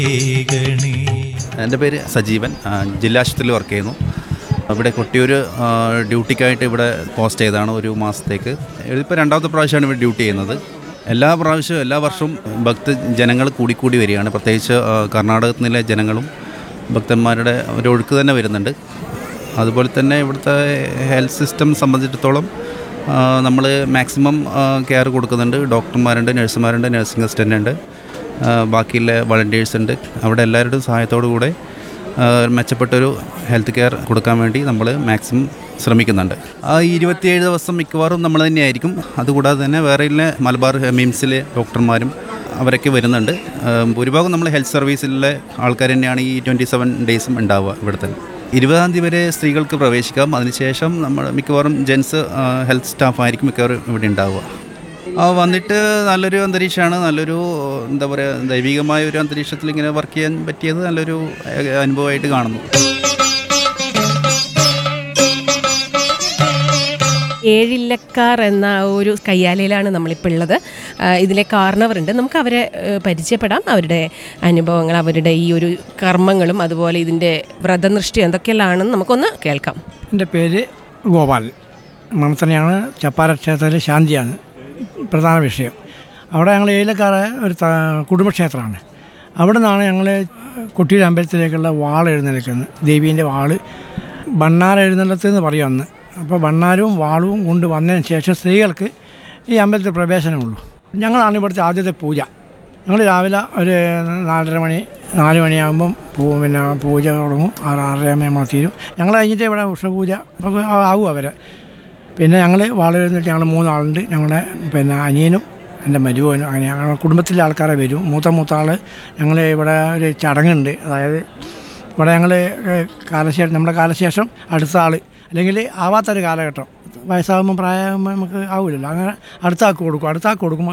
ഏകണേ എൻ്റെ പേര് സജീവൻ ആ, ജില്ലാ ആശുപത്രിയിൽ വർക്ക് ചെയ്യുന്നു ഇവിടെ കൊട്ടിയൂർ ആ, ഡ്യൂട്ടിക്കായിട്ട് ഇവിടെ പോസ്റ്റ് ചെയ്തതാണ് ഒരു മാസത്തേക്ക് ഇതിപ്പോൾ രണ്ടാമത്തെ പ്രാവശ്യമാണ് ഇവിടെ ഡ്യൂട്ടി ചെയ്യുന്നത് എല്ലാ പ്രാവശ്യവും എല്ലാ വർഷവും ഭക്ത ജനങ്ങൾ കൂടിക്കൂടി വരികയാണ് പ്രത്യേകിച്ച് ആ, കർണാടകത്തിൽ നിന്നുള്ള ജനങ്ങളും ഭക്തന്മാരുടെ ഒരു ഒഴുക്ക് തന്നെ വരുന്നുണ്ട് അതുപോലെ തന്നെ ഇവിടുത്തെ ഹെൽത്ത് സിസ്റ്റം സംബന്ധിച്ചിടത്തോളം നമ്മൾ മാക്സിമം കെയർ കൊടുക്കുന്നുണ്ട് ഡോക്ടർമാരുണ്ട് നഴ്സുമാരുണ്ട് നഴ്സിംഗ് അസിസ്റ്റൻ്റ് ഉണ്ട് ആ, ബാക്കിയുള്ള വളണ്ടിയേഴ്സ് ഉണ്ട് അവിടെ എല്ലാവരുടെയും സഹായത്തോടു കൂടെ ആ, മെച്ചപ്പെട്ടൊരു ഹെൽത്ത് കെയർ കൊടുക്കാൻ വേണ്ടി നമ്മൾ മാക്സിമം ശ്രമിക്കുന്നുണ്ട് ആ ഇരുപത്തിയേഴ് ദിവസം മിക്കവാറും നമ്മൾ തന്നെയായിരിക്കും അതുകൂടാതെ തന്നെ വേറെ മലബാർ മിംസിലെ ഡോക്ടർമാരും അവരൊക്കെ വരുന്നുണ്ട് ആ, ഭൂരിഭാഗം നമ്മൾ ഹെൽത്ത് സർവീസിലെ ആൾക്കാർ തന്നെയാണ് ഈ ട്വൻറ്റി സെവൻ ഡേയ്സും ഉണ്ടാവുക ഇവിടെ തന്നെ ഇരുപതാം തീയതി വരെ സ്ത്രീകൾക്ക് പ്രവേശിക്കാം അതിനുശേഷം നമ്മൾ മിക്കവാറും ജെൻസ് ഹെൽത്ത് സ്റ്റാഫ് ആയിരിക്കും മിക്കവാറും ഇവിടെ ഉണ്ടാവുക ആ വന്നിട്ട് നല്ലൊരു അന്തരീക്ഷമാണ് നല്ലൊരു എന്താ പറയുക ദൈവികമായ ഒരു അന്തരീക്ഷത്തിൽ ഇങ്ങനെ വർക്ക് ചെയ്യാൻ പറ്റിയത് നല്ലൊരു ഏഹ്, അനുഭവമായിട്ട് കാണുന്നു ഏഴില്ലക്കാർ എന്ന ഒരു കയ്യാലയിലാണ് നമ്മളിപ്പോൾ ഉള്ളത് ആ, ഇതിലെ കാരണവരുണ്ട് നമുക്ക് അവരെ ഏ, പരിചയപ്പെടാം അവരുടെ അനുഭവങ്ങൾ അവരുടെ ഈ ഒരു കർമ്മങ്ങളും അതുപോലെ ഇതിൻ്റെ വ്രതനിഷ്ഠ എന്തൊക്കെയാണെന്ന് നമുക്കൊന്ന് കേൾക്കാം എൻ്റെ പേര് ഗോപാൽ മണത്തനെയാണ് ചപ്പാര ക്ഷേത്രത്തിലെ ശാന്തിയാണ് പ്രധാന വിഷയം അവിടെ ഞങ്ങൾ ഏലക്കാരെ ഒരു ത- കുടുംബക്ഷേത്രമാണ് അവിടെ നിന്നാണ് ഞങ്ങൾ കൊട്ടിയൂർ അമ്പലത്തിലേക്കുള്ള വാൾ എഴുന്നേൽക്കുന്നത് ദേവീൻ്റെ വാള് ബണ്ണാർ എഴുന്നള്ളത്ത് എന്ന് പറയും അന്ന് അപ്പോൾ ബണ്ണാരും വാളും കൊണ്ട് വന്നതിന് ശേഷം സ്ത്രീകൾക്ക് ഈ അമ്പലത്തിൽ പ്രവേശനമുള്ളൂ ഞങ്ങളാണ് ഇവിടുത്തെ ആദ്യത്തെ പൂജ ഞങ്ങൾ രാവിലെ ഒരു നാലര മണി നാല് മണിയാകുമ്പം പൂ പിന്നെ പൂജ തുടങ്ങും ആറ് ആറരയാകുമ്പോൾ തീരും ഞങ്ങൾ കഴിഞ്ഞിട്ട് ഇവിടെ ഉഷപൂജ ഒക്കെ ആവും അവരെ പിന്നെ ഞങ്ങൾ വളരുന്നിട്ട് ഞങ്ങൾ മൂന്നാളുണ്ട് ഞങ്ങളുടെ പിന്നെ അനിയനും എൻ്റെ മരുവനും അങ്ങനെ ഞങ്ങളുടെ കുടുംബത്തിലെ ആൾക്കാരെ വരും മൂത്ത മൂത്ത ആൾ ഞങ്ങൾ ഇവിടെ ഒരു ചടങ്ങുണ്ട് അതായത് ഇവിടെ ഞങ്ങൾ കാലശേഷം നമ്മുടെ കാലശേഷം അടുത്ത ആൾ അല്ലെങ്കിൽ ആവാത്തൊരു കാലഘട്ടം വയസ്സാകുമ്പോൾ പ്രായമാകുമ്പോൾ നമുക്ക് ആവില്ലല്ലോ അങ്ങനെ അടുത്ത ആൾക്ക് കൊടുക്കും അടുത്ത ആൾക്ക് കൊടുക്കുമ്പോൾ